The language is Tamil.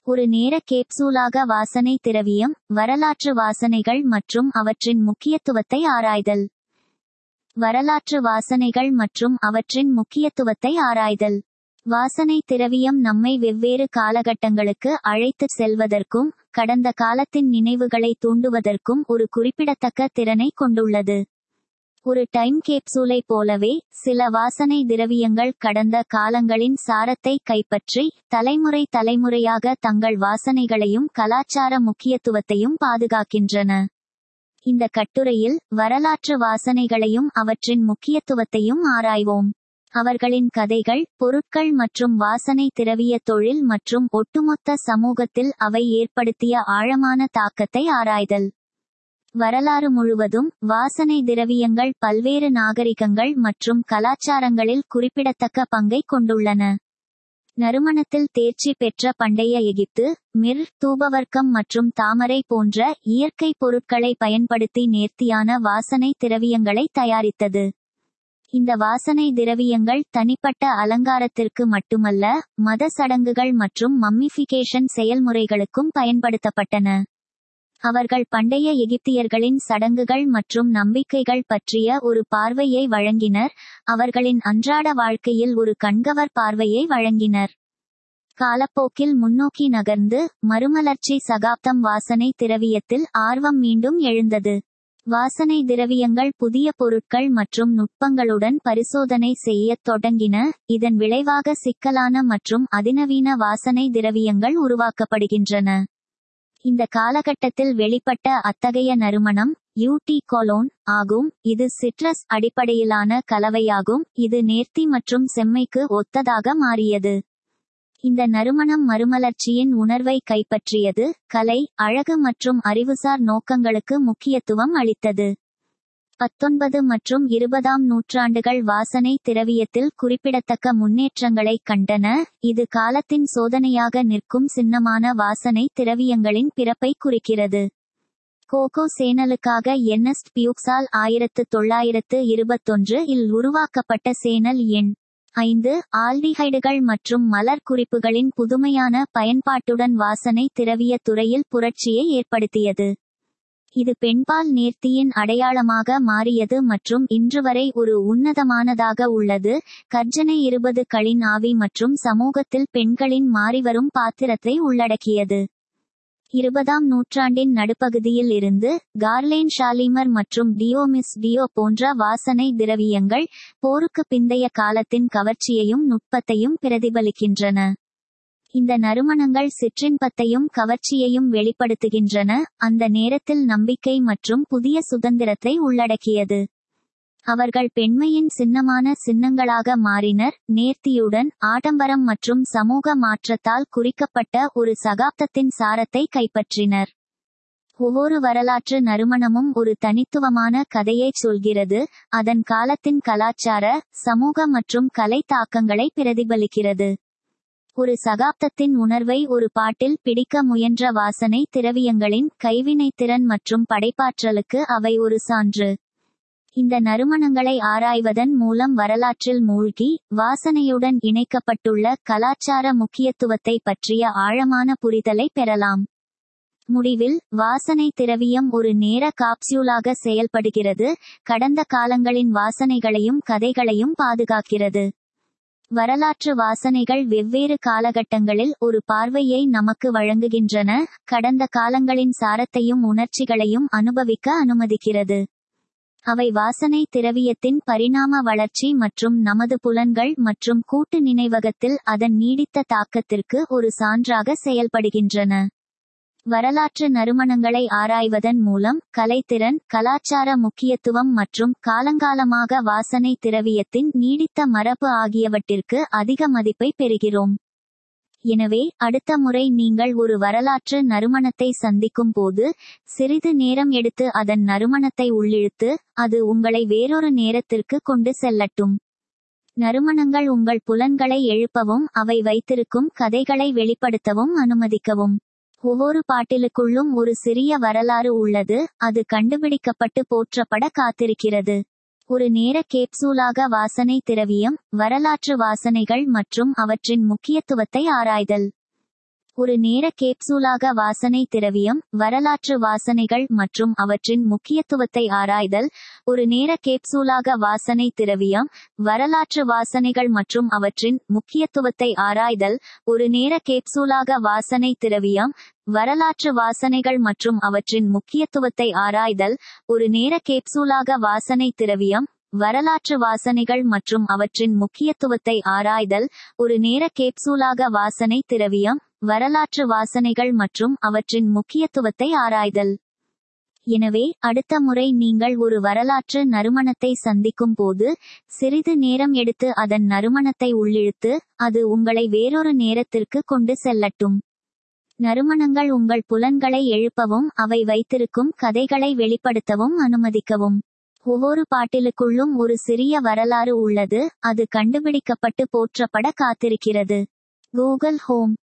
ஒரு நேர கேப்சூலாக வாசனை திரவியம் வரலாற்று வாசனைகள் மற்றும் அவற்றின் முக்கியத்துவத்தை ஆராய்தல் வரலாற்று வாசனைகள் மற்றும் அவற்றின் முக்கியத்துவத்தை ஆராய்தல் வாசனை திரவியம் நம்மை வெவ்வேறு காலகட்டங்களுக்கு அழைத்துச் செல்வதற்கும் கடந்த காலத்தின் நினைவுகளை தூண்டுவதற்கும் ஒரு குறிப்பிடத்தக்க திறனை கொண்டுள்ளது ஒரு டைம் கேப்சூலை போலவே சில வாசனை திரவியங்கள் கடந்த காலங்களின் சாரத்தை கைப்பற்றி தலைமுறை தலைமுறையாக தங்கள் வாசனைகளையும் கலாச்சார முக்கியத்துவத்தையும் பாதுகாக்கின்றன இந்த கட்டுரையில் வரலாற்று வாசனைகளையும் அவற்றின் முக்கியத்துவத்தையும் ஆராய்வோம் அவர்களின் கதைகள் பொருட்கள் மற்றும் வாசனை திரவிய தொழில் மற்றும் ஒட்டுமொத்த சமூகத்தில் அவை ஏற்படுத்திய ஆழமான தாக்கத்தை ஆராய்தல் வரலாறு முழுவதும் வாசனை திரவியங்கள் பல்வேறு நாகரிகங்கள் மற்றும் கலாச்சாரங்களில் குறிப்பிடத்தக்க பங்கை கொண்டுள்ளன நறுமணத்தில் தேர்ச்சி பெற்ற பண்டைய எகிப்து மிர் தூபவர்க்கம் மற்றும் தாமரை போன்ற இயற்கை பொருட்களை பயன்படுத்தி நேர்த்தியான வாசனை திரவியங்களை தயாரித்தது இந்த வாசனை திரவியங்கள் தனிப்பட்ட அலங்காரத்திற்கு மட்டுமல்ல மத சடங்குகள் மற்றும் மம்மிஃபிகேஷன் செயல்முறைகளுக்கும் பயன்படுத்தப்பட்டன அவர்கள் பண்டைய எகிப்தியர்களின் சடங்குகள் மற்றும் நம்பிக்கைகள் பற்றிய ஒரு பார்வையை வழங்கினர் அவர்களின் அன்றாட வாழ்க்கையில் ஒரு கண்கவர் பார்வையை வழங்கினர் காலப்போக்கில் முன்னோக்கி நகர்ந்து மறுமலர்ச்சி சகாப்தம் வாசனை திரவியத்தில் ஆர்வம் மீண்டும் எழுந்தது வாசனை திரவியங்கள் புதிய பொருட்கள் மற்றும் நுட்பங்களுடன் பரிசோதனை செய்யத் தொடங்கின இதன் விளைவாக சிக்கலான மற்றும் அதிநவீன வாசனை திரவியங்கள் உருவாக்கப்படுகின்றன இந்த காலகட்டத்தில் வெளிப்பட்ட அத்தகைய நறுமணம் யூடி கொலோன் ஆகும் இது சிட்ரஸ் அடிப்படையிலான கலவையாகும் இது நேர்த்தி மற்றும் செம்மைக்கு ஒத்ததாக மாறியது இந்த நறுமணம் மறுமலர்ச்சியின் உணர்வை கைப்பற்றியது கலை அழகு மற்றும் அறிவுசார் நோக்கங்களுக்கு முக்கியத்துவம் அளித்தது பத்தொன்பது மற்றும் இருபதாம் நூற்றாண்டுகள் வாசனை திரவியத்தில் குறிப்பிடத்தக்க முன்னேற்றங்களை கண்டன இது காலத்தின் சோதனையாக நிற்கும் சின்னமான வாசனை திரவியங்களின் பிறப்பை குறிக்கிறது கோகோ சேனலுக்காக என்எஸ்ட் பியூக்ஸால் ஆயிரத்து தொள்ளாயிரத்து இருபத்தொன்று இல் உருவாக்கப்பட்ட சேனல் எண் ஐந்து ஆல்டிஹைடுகள் மற்றும் மலர் குறிப்புகளின் புதுமையான பயன்பாட்டுடன் வாசனை திரவிய துறையில் புரட்சியை ஏற்படுத்தியது இது பெண்பால் நேர்த்தியின் அடையாளமாக மாறியது மற்றும் இன்று வரை ஒரு உன்னதமானதாக உள்ளது கர்ஜனை இருபது களின் ஆவி மற்றும் சமூகத்தில் பெண்களின் மாறிவரும் பாத்திரத்தை உள்ளடக்கியது இருபதாம் நூற்றாண்டின் நடுப்பகுதியில் இருந்து கார்லேன் ஷாலிமர் மற்றும் டியோமிஸ் டியோ போன்ற வாசனை திரவியங்கள் போருக்கு பிந்தைய காலத்தின் கவர்ச்சியையும் நுட்பத்தையும் பிரதிபலிக்கின்றன இந்த நறுமணங்கள் சிற்றின்பத்தையும் கவர்ச்சியையும் வெளிப்படுத்துகின்றன அந்த நேரத்தில் நம்பிக்கை மற்றும் புதிய சுதந்திரத்தை உள்ளடக்கியது அவர்கள் பெண்மையின் சின்னமான சின்னங்களாக மாறினர் நேர்த்தியுடன் ஆடம்பரம் மற்றும் சமூக மாற்றத்தால் குறிக்கப்பட்ட ஒரு சகாப்தத்தின் சாரத்தை கைப்பற்றினர் ஒவ்வொரு வரலாற்று நறுமணமும் ஒரு தனித்துவமான கதையைச் சொல்கிறது அதன் காலத்தின் கலாச்சார சமூக மற்றும் கலை தாக்கங்களை பிரதிபலிக்கிறது ஒரு சகாப்தத்தின் உணர்வை ஒரு பாட்டில் பிடிக்க முயன்ற வாசனை திரவியங்களின் கைவினைத்திறன் மற்றும் படைப்பாற்றலுக்கு அவை ஒரு சான்று இந்த நறுமணங்களை ஆராய்வதன் மூலம் வரலாற்றில் மூழ்கி வாசனையுடன் இணைக்கப்பட்டுள்ள கலாச்சார முக்கியத்துவத்தை பற்றிய ஆழமான புரிதலை பெறலாம் முடிவில் வாசனை திரவியம் ஒரு நேர காப்சியூலாக செயல்படுகிறது கடந்த காலங்களின் வாசனைகளையும் கதைகளையும் பாதுகாக்கிறது வரலாற்று வாசனைகள் வெவ்வேறு காலகட்டங்களில் ஒரு பார்வையை நமக்கு வழங்குகின்றன கடந்த காலங்களின் சாரத்தையும் உணர்ச்சிகளையும் அனுபவிக்க அனுமதிக்கிறது அவை வாசனை திரவியத்தின் பரிணாம வளர்ச்சி மற்றும் நமது புலன்கள் மற்றும் கூட்டு நினைவகத்தில் அதன் நீடித்த தாக்கத்திற்கு ஒரு சான்றாக செயல்படுகின்றன வரலாற்று நறுமணங்களை ஆராய்வதன் மூலம் கலைத்திறன் கலாச்சார முக்கியத்துவம் மற்றும் காலங்காலமாக வாசனை திரவியத்தின் நீடித்த மரபு ஆகியவற்றிற்கு அதிக மதிப்பை பெறுகிறோம் எனவே அடுத்த முறை நீங்கள் ஒரு வரலாற்று நறுமணத்தை சந்திக்கும் போது சிறிது நேரம் எடுத்து அதன் நறுமணத்தை உள்ளிழுத்து அது உங்களை வேறொரு நேரத்திற்கு கொண்டு செல்லட்டும் நறுமணங்கள் உங்கள் புலன்களை எழுப்பவும் அவை வைத்திருக்கும் கதைகளை வெளிப்படுத்தவும் அனுமதிக்கவும் ஒவ்வொரு பாட்டிலுக்குள்ளும் ஒரு சிறிய வரலாறு உள்ளது அது கண்டுபிடிக்கப்பட்டு போற்றப்பட காத்திருக்கிறது ஒரு நேர கேப்சூலாக வாசனை திரவியம் வரலாற்று வாசனைகள் மற்றும் அவற்றின் முக்கியத்துவத்தை ஆராய்தல் ஒரு நேர கேப்சூலாக வாசனை திரவியம் வரலாற்று வாசனைகள் மற்றும் அவற்றின் முக்கியத்துவத்தை ஆராய்தல் ஒரு நேர கேப்சூலாக வாசனை திரவியம் வரலாற்று வாசனைகள் மற்றும் அவற்றின் முக்கியத்துவத்தை ஆராய்தல் ஒரு நேர கேப்சூலாக வாசனை திரவியம் வரலாற்று வாசனைகள் மற்றும் அவற்றின் முக்கியத்துவத்தை ஆராய்தல் ஒரு நேர கேப்சூலாக வாசனை திரவியம் வரலாற்று வாசனைகள் மற்றும் அவற்றின் முக்கியத்துவத்தை ஆராய்தல் ஒரு நேர கேப்சூலாக வாசனை திரவியம் வரலாற்று வாசனைகள் மற்றும் அவற்றின் முக்கியத்துவத்தை ஆராய்தல் எனவே அடுத்த முறை நீங்கள் ஒரு வரலாற்று நறுமணத்தை சந்திக்கும் போது சிறிது நேரம் எடுத்து அதன் நறுமணத்தை உள்ளிழுத்து அது உங்களை வேறொரு நேரத்திற்கு கொண்டு செல்லட்டும் நறுமணங்கள் உங்கள் புலன்களை எழுப்பவும் அவை வைத்திருக்கும் கதைகளை வெளிப்படுத்தவும் அனுமதிக்கவும் ஒவ்வொரு பாட்டிலுக்குள்ளும் ஒரு சிறிய வரலாறு உள்ளது அது கண்டுபிடிக்கப்பட்டு போற்றப்பட காத்திருக்கிறது கூகுள் ஹோம்